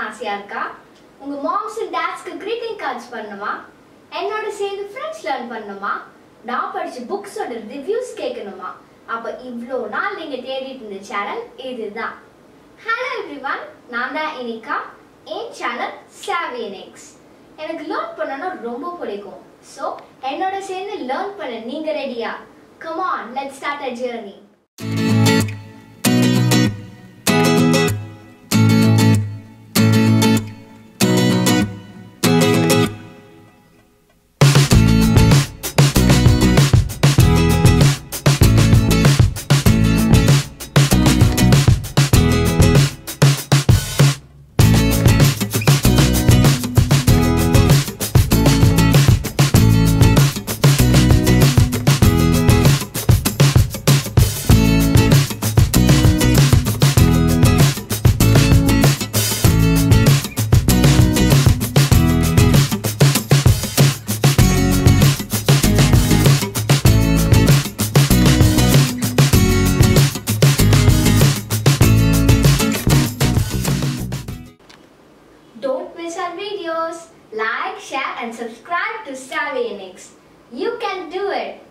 ஆசையா இருக்கா உங்க மாம்ஸ் அண்ட் டேட்ஸ்க்கு greeting கார்ட்ஸ் பண்ணணுமா என்னோட சேர்ந்து ஃப்ரெண்ட்ஸ் லேர்ன் பண்ணணுமா நான் படிச்ச புக்ஸோட ரிவ்யூஸ் கேட்கணுமா அப்ப இவ்வளோ நாள் நீங்க தேடிட்டு இருந்த சேனல் இதுதான் ஹலோ எவ்ரிவன் நான் தான் இனிகா என் சேனல் சாவியனிக்ஸ் எனக்கு லேர்ன் பண்ணணும் ரொம்ப பிடிக்கும் ஸோ என்னோட சேர்ந்து லேர்ன் பண்ண நீங்க ரெடியா come on let start a journey Don't miss our videos. Like, share, and subscribe to Savianix. You can do it.